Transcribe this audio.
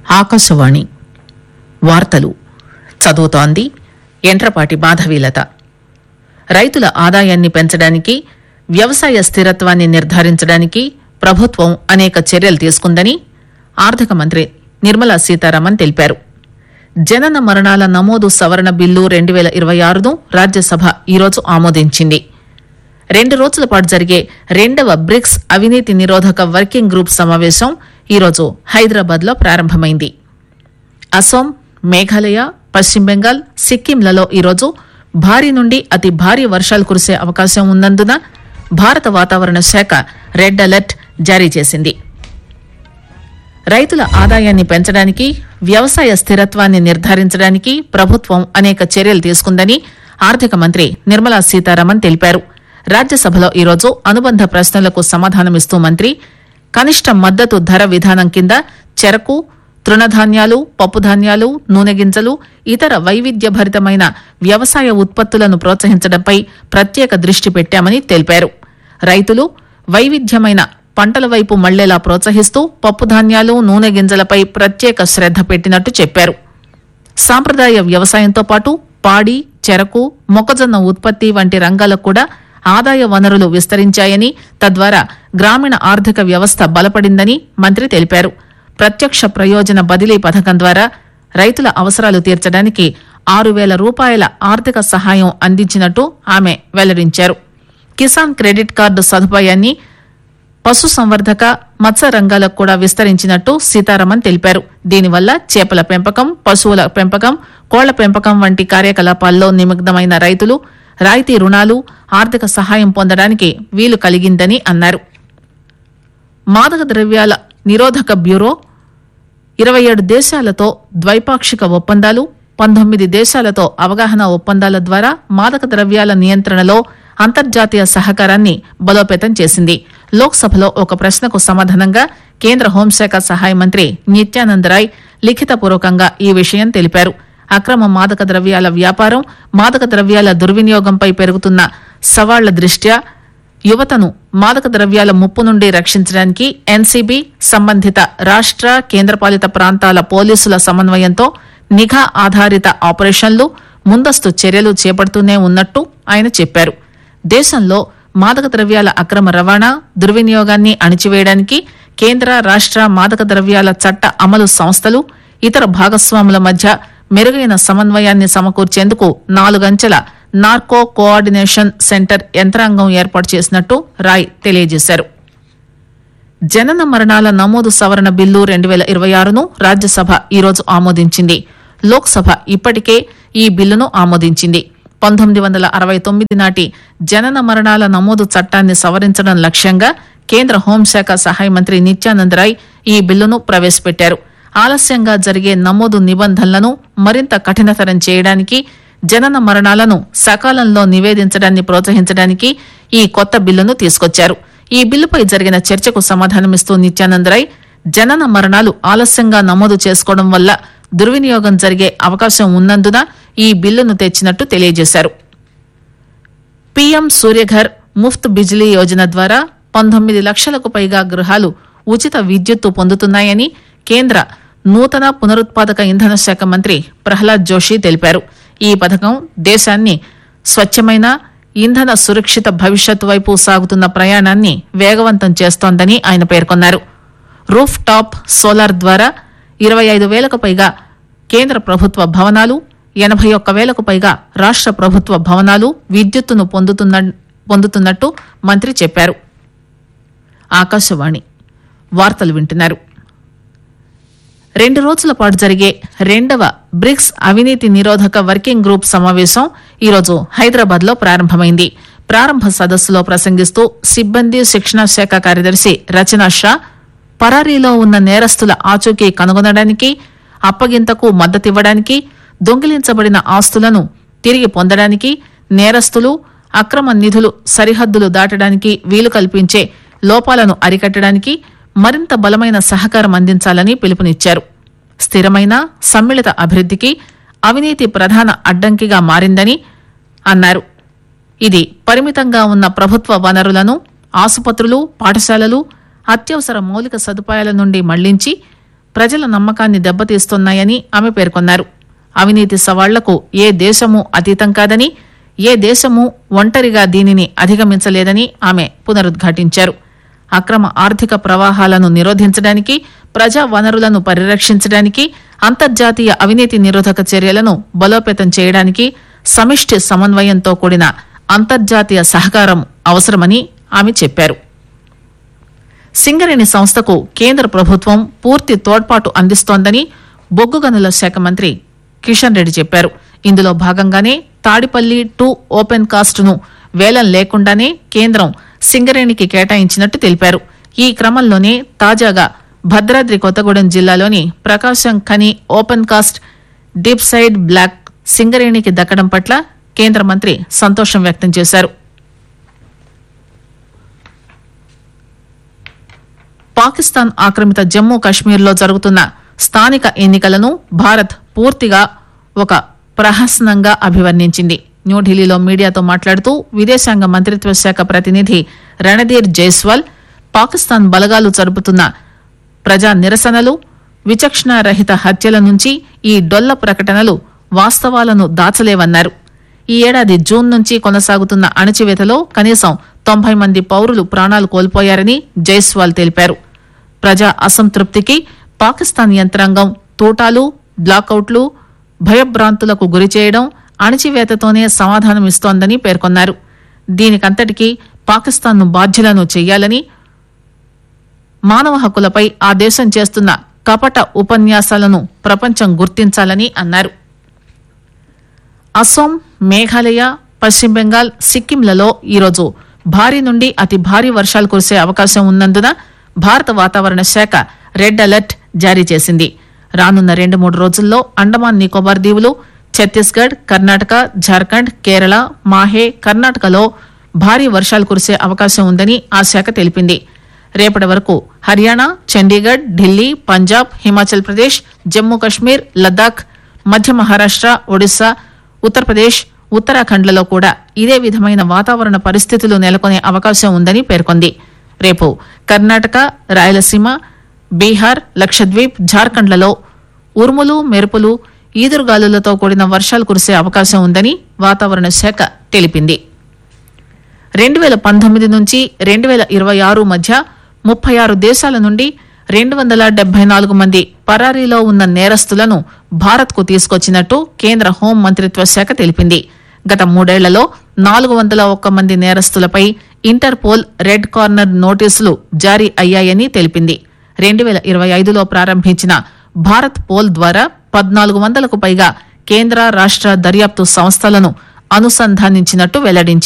ఆకాశవాణి వార్తలు చదువుతోంది ఎంట్రపాటి మాధవీలత రైతుల ఆదాయాన్ని పెంచడానికి వ్యవసాయ స్థిరత్వాన్ని నిర్ధారించడానికి ప్రభుత్వం అనేక చర్యలు తీసుకుందని ఆర్థిక మంత్రి నిర్మలా సీతారామన్ తెలిపారు జనన మరణాల నమోదు సవరణ బిల్లు రెండు వేల ఇరవై ఆరును రాజ్యసభ ఈరోజు ఆమోదించింది రెండు రోజుల పాటు జరిగే రెండవ బ్రిక్స్ అవినీతి నిరోధక వర్కింగ్ గ్రూప్ సమావేశం ఈరోజు హైదరాబాద్ లో ప్రారంభమైంది అసోం మేఘాలయ పశ్చిమ బెంగాల్ సిక్కింలలో ఈరోజు భారీ నుండి అతి భారీ వర్షాలు కురిసే అవకాశం ఉన్నందున భారత వాతావరణ శాఖ రెడ్ అలర్ట్ జారీ చేసింది రైతుల ఆదాయాన్ని పెంచడానికి వ్యవసాయ స్థిరత్వాన్ని నిర్ధారించడానికి ప్రభుత్వం అనేక చర్యలు తీసుకుందని ఆర్థిక మంత్రి నిర్మలా సీతారామన్ తెలిపారు రాజ్యసభలో ఈరోజు అనుబంధ ప్రశ్నలకు సమాధానమిస్తూ మంత్రి కనిష్ట మద్దతు ధర విధానం కింద చెరకు తృణధాన్యాలు పప్పుధాన్యాలు నూనె గింజలు ఇతర వైవిధ్యభరితమైన వ్యవసాయ ఉత్పత్తులను ప్రోత్సహించడంపై ప్రత్యేక దృష్టి పెట్టామని తెలిపారు రైతులు వైవిధ్యమైన పంటల వైపు మళ్లేలా ప్రోత్సహిస్తూ పప్పుధాన్యాలు నూనె గింజలపై ప్రత్యేక శ్రద్ద పెట్టినట్టు చెప్పారు సాంప్రదాయ వ్యవసాయంతో పాటు పాడి చెరకు మొక్కజొన్న ఉత్పత్తి వంటి రంగాలకు కూడా ఆదాయ వనరులు విస్తరించాయని తద్వారా గ్రామీణ ఆర్థిక వ్యవస్థ బలపడిందని మంత్రి తెలిపారు ప్రత్యక్ష ప్రయోజన బదిలీ పథకం ద్వారా రైతుల అవసరాలు తీర్చడానికి ఆరు వేల రూపాయల ఆర్థిక సహాయం అందించినట్టు ఆమె వెల్లడించారు కిసాన్ క్రెడిట్ కార్డు సదుపాయాన్ని పశు సంవర్ధక మత్స్య రంగాలకు కూడా విస్తరించినట్టు సీతారామన్ తెలిపారు దీనివల్ల చేపల పెంపకం పశువుల పెంపకం కోళ్ల పెంపకం వంటి కార్యకలాపాల్లో నిమగ్నమైన రైతులు రాయితీ రుణాలు ఆర్థిక సహాయం పొందడానికి వీలు కలిగిందని అన్నారు మాదక ద్రవ్యాల నిరోధక బ్యూరో ఇరవై ఏడు దేశాలతో ద్వైపాక్షిక ఒప్పందాలు పంతొమ్మిది దేశాలతో అవగాహన ఒప్పందాల ద్వారా మాదక ద్రవ్యాల నియంత్రణలో అంతర్జాతీయ సహకారాన్ని బలోపేతం చేసింది లోక్సభలో ఒక ప్రశ్నకు సమాధానంగా కేంద్ర హోంశాఖ సహాయ మంత్రి నిత్యానంద్ రాయ్ లిఖితపూర్వకంగా ఈ విషయం తెలిపారు అక్రమ మాదక ద్రవ్యాల వ్యాపారం మాదక ద్రవ్యాల దుర్వినియోగంపై పెరుగుతున్న సవాళ్ల దృష్ట్యా యువతను మాదక ద్రవ్యాల ముప్పు నుండి రక్షించడానికి ఎన్సీబీ సంబంధిత రాష్ట్ర కేంద్రపాలిత ప్రాంతాల పోలీసుల సమన్వయంతో నిఘా ఆధారిత ఆపరేషన్లు ముందస్తు చర్యలు చేపడుతూనే ఉన్నట్టు ఆయన చెప్పారు దేశంలో మాదక ద్రవ్యాల అక్రమ రవాణా దుర్వినియోగాన్ని అణిచివేయడానికి కేంద్ర రాష్ట్ర మాదక ద్రవ్యాల చట్ట అమలు సంస్థలు ఇతర భాగస్వాముల మధ్య మెరుగైన సమన్వయాన్ని సమకూర్చేందుకు నాలుగంచెల నార్కో కోఆర్డినేషన్ సెంటర్ యంత్రాంగం ఏర్పాటు చేసినట్టు రాయ్ తెలియజేశారు జనన మరణాల నమోదు సవరణ బిల్లు రెండు వేల ఇరవై ఆరును రాజ్యసభ ఈరోజు ఆమోదించింది లోక్సభ ఇప్పటికే ఈ బిల్లును ఆమోదించింది పంతొమ్మిది వందల అరవై తొమ్మిది నాటి జనన మరణాల నమోదు చట్టాన్ని సవరించడం లక్ష్యంగా కేంద్ర హోంశాఖ సహాయ మంత్రి నిత్యానంద్ రాయ్ ఈ బిల్లును ప్రవేశపెట్టారు ఆలస్యంగా జరిగే నమోదు నిబంధనలను మరింత కఠినతరం చేయడానికి జనన మరణాలను సకాలంలో నివేదించడాన్ని ప్రోత్సహించడానికి ఈ కొత్త బిల్లును తీసుకొచ్చారు ఈ బిల్లుపై జరిగిన చర్చకు సమాధానమిస్తూ నిత్యానంద్ రాయ్ జనన మరణాలు ఆలస్యంగా నమోదు చేసుకోవడం వల్ల దుర్వినియోగం జరిగే అవకాశం ఉన్నందున ఈ బిల్లును తెచ్చినట్టు తెలియజేశారు పీఎం సూర్యఘర్ ముఫ్త్ బిజిలీ యోజన ద్వారా పంతొమ్మిది లక్షలకు పైగా గృహాలు ఉచిత విద్యుత్తు పొందుతున్నాయని కేంద్ర నూతన పునరుత్పాదక ఇంధన శాఖ మంత్రి ప్రహ్లాద్ జోషి తెలిపారు ఈ పథకం దేశాన్ని స్వచ్ఛమైన ఇంధన సురక్షిత భవిష్యత్ వైపు సాగుతున్న ప్రయాణాన్ని వేగవంతం చేస్తోందని ఆయన పేర్కొన్నారు రూఫ్ టాప్ సోలార్ ద్వారా ఇరవై ఐదు వేలకు పైగా కేంద్ర ప్రభుత్వ భవనాలు ఎనభై ఒక్క వేలకు పైగా రాష్ట్ర ప్రభుత్వ భవనాలు విద్యుత్తును పొందుతున్న పొందుతున్నట్టు మంత్రి చెప్పారు ఆకాశవాణి వార్తలు వింటున్నారు రెండు రోజుల పాటు జరిగే రెండవ బ్రిక్స్ అవినీతి నిరోధక వర్కింగ్ గ్రూప్ సమావేశం ఈరోజు హైదరాబాద్ లో ప్రారంభమైంది ప్రారంభ సదస్సులో ప్రసంగిస్తూ సిబ్బంది శిక్షణ శాఖ కార్యదర్శి రచనా షా పరారీలో ఉన్న నేరస్తుల ఆచూకీ కనుగొనడానికి అప్పగింతకు మద్దతివ్వడానికి దొంగిలించబడిన ఆస్తులను తిరిగి పొందడానికి నేరస్తులు అక్రమ నిధులు సరిహద్దులు దాటడానికి వీలు కల్పించే లోపాలను అరికట్టడానికి మరింత బలమైన సహకారం అందించాలని పిలుపునిచ్చారు స్థిరమైన సమ్మిళిత అభివృద్ధికి అవినీతి ప్రధాన అడ్డంకిగా మారిందని అన్నారు ఇది పరిమితంగా ఉన్న ప్రభుత్వ వనరులను ఆసుపత్రులు పాఠశాలలు అత్యవసర మౌలిక సదుపాయాల నుండి మళ్లించి ప్రజల నమ్మకాన్ని దెబ్బతీస్తున్నాయని ఆమె పేర్కొన్నారు అవినీతి సవాళ్లకు ఏ దేశమూ అతీతం కాదని ఏ దేశమూ ఒంటరిగా దీనిని అధిగమించలేదని ఆమె పునరుద్ఘాటించారు అక్రమ ఆర్థిక ప్రవాహాలను నిరోధించడానికి ప్రజా వనరులను పరిరక్షించడానికి అంతర్జాతీయ అవినీతి నిరోధక చర్యలను బలోపేతం చేయడానికి సమిష్టి సమన్వయంతో కూడిన అంతర్జాతీయ సహకారం అవసరమని ఆమె చెప్పారు సింగరేణి సంస్థకు కేంద్ర ప్రభుత్వం పూర్తి తోడ్పాటు అందిస్తోందని బొగ్గు గనుల శాఖ మంత్రి కిషన్ రెడ్డి చెప్పారు ఇందులో భాగంగానే తాడిపల్లి టూ ఓపెన్ కాస్ట్ ను వేలం లేకుండానే కేంద్రం సింగరేణికి కేటాయించినట్టు తెలిపారు ఈ క్రమంలోనే తాజాగా భద్రాద్రి కొత్తగూడెం జిల్లాలోని Prakasam Khani open cast deep side block సింగరేణికి దక్కడం పట్ల కేంద్ర మంత్రి సంతోషం వ్యక్తం చేశారు పాకిస్తాన్ ఆక్రమిత జమ్మూ కశ్మీర్లో జరుగుతున్న స్థానిక ఎన్నికలను భారత్ పూర్తిగా ఒక ప్రహసనంగా అభివర్ణించింది న్యూఢిల్లీలో మీడియాతో మాట్లాడుతూ విదేశాంగ మంత్రిత్వ శాఖ ప్రతినిధి రణధీర్ జైస్వాల్ పాకిస్తాన్ బలగాలు జరుపుతున్న ప్రజా నిరసనలు విచక్షణారహిత హత్యల నుంచి ఈ డొల్ల ప్రకటనలు వాస్తవాలను దాచలేవన్నారు ఈ ఏడాది జూన్ నుంచి కొనసాగుతున్న అణచివేతలో కనీసం తొంభై మంది పౌరులు ప్రాణాలు కోల్పోయారని జైస్వాల్ తెలిపారు ప్రజా అసంతృప్తికి పాకిస్తాన్ యంత్రాంగం తూటాలు బ్లాకౌట్లు భయభ్రాంతులకు గురిచేయడం అణచివేతతోనే సమాధానమిస్తోందని పేర్కొన్నారు దీనికంతటికీ పాకిస్తాన్ను బాధ్యులను చెయ్యాలని మానవ హక్కులపై ఆ దేశం చేస్తున్న కపట ఉపన్యాసాలను ప్రపంచం గుర్తించాలని అన్నారు అస్సోం మేఘాలయ పశ్చిమ బెంగాల్ సిక్కింలలో ఈరోజు భారీ నుండి అతి భారీ వర్షాలు కురిసే అవకాశం ఉన్నందున భారత వాతావరణ శాఖ రెడ్ అలర్ట్ జారీ చేసింది రానున్న రెండు మూడు రోజుల్లో అండమాన్ నికోబార్ దీవులు ఛత్తీస్గఢ్ కర్ణాటక జార్ఖండ్ కేరళ మాహే కర్ణాటకలో భారీ వర్షాలు కురిసే అవకాశం ఉందని ఆ శాఖ తెలిపింది రేపటి వరకు హర్యానా చండీగఢ్ ఢిల్లీ పంజాబ్ హిమాచల్ ప్రదేశ్ జమ్మూ కశ్మీర్ లద్దాఖ్ మధ్య మహారాష్ట ఒడిశా ఉత్తరప్రదేశ్ ఉత్తరాఖండ్లలో కూడా ఇదే విధమైన వాతావరణ పరిస్థితులు నెలకొనే అవకాశం ఉందని పేర్కొంది రేపు కర్ణాటక రాయలసీమ బీహార్ లక్షద్వీప్ జార్ఖండ్లలో ఉరుములు మెరుపులు ఈదురుగాలులతో కూడిన వర్షాలు కురిసే అవకాశం ఉందని వాతావరణ శాఖ తెలిపింది రెండు వేల పంతొమ్మిది నుంచి రెండు వేల ఇరవై ఆరు మధ్య ముప్పై ఆరు దేశాల నుండి రెండు వందల డెబ్బై నాలుగు మంది పరారీలో ఉన్న నేరస్తులను భారత్ కు తీసుకొచ్చినట్టు కేంద్ర హోం మంత్రిత్వ శాఖ తెలిపింది గత మూడేళ్లలో నాలుగు వందల ఒక్క మంది నేరస్తులపై ఇంటర్పోల్ రెడ్ కార్నర్ నోటీసులు జారీ అయ్యాయని తెలిపింది రెండు వేల ఇరవై ఐదులో ప్రారంభించిన భారత్ పోల్ ద్వారా పద్నాలుగు వందలకు పైగా కేంద్ర రాష్ట దర్యాప్తు సంస్థలను అనుసంధానించినట్టు వెల్లడించింది